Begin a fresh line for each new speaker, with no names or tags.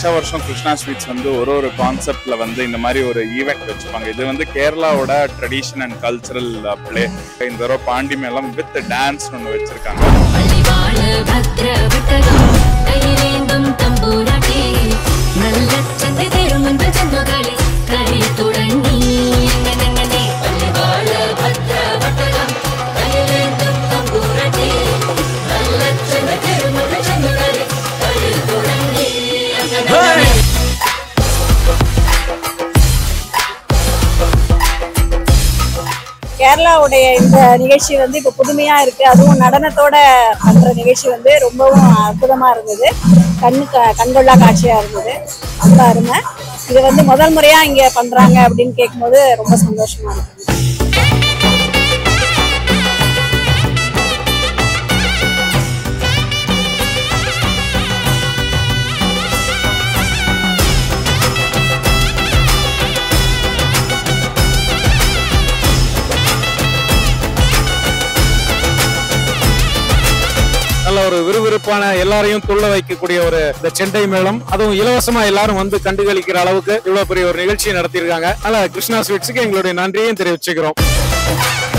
வருஷ வருஷம் கிருஷ்ணா ஸ்வீட்ஸ் வந்து ஒரு ஒரு கான்செப்ட்ல வந்து இந்த மாதிரி ஒரு ஈவெண்ட் வச்சுப்பாங்க இது வந்து கேரளாவோட ட்ரெடிஷன் அண்ட் கல்ச்சரல் பிளே இந்த தடவை பாண்டி மேளம் வித் டான்ஸ் ஒன்று வச்சிருக்காங்க
பள்ளிவாழ பத்ர விட்டகம் கையிலேந்தும் தம்பூராட்டி நல்ல சந்தை தேரும் என்று ஜன்மகளே கலை தொடங்கி எங்கனெங்கனே பள்ளிவாழ பத்ர விட்டகம் கையிலேந்தும் தம்பூராட்டி நல்ல சந்தை தேரும் என்று ஜன்மகளே கலை தொடங்கி எங்கனெங்கனே
கேரளாவுடைய இந்த நிகழ்ச்சி வந்து இப்போ புதுமையா இருக்கு அதுவும் நடனத்தோட பண்ற நிகழ்ச்சி வந்து ரொம்பவும் அற்புதமா இருந்தது கண்ணு க- கண்கொள்ளா காட்சியா இருந்தது ரொம்ப அருமை இது வந்து முதல் முறையா இங்க பண்றாங்க அப்படின்னு கேட்கும்போது ரொம்ப சந்தோஷமா இருக்கு
நல்ல ஒரு விறுவிறுப்பான எல்லாரையும் துள்ள வைக்கக்கூடிய ஒரு இந்த செண்டை மேளம் அதுவும் இலவசமா எல்லாரும் வந்து கண்டுகளிக்கிற அளவுக்கு இவ்வளவு பெரிய ஒரு நிகழ்ச்சியை நடத்தியிருக்காங்க அதனால கிருஷ்ணா ஸ்வீட்ஸுக்கு எங்களுடைய நன்றியையும் தெரிவிச்சுக்கிறோம்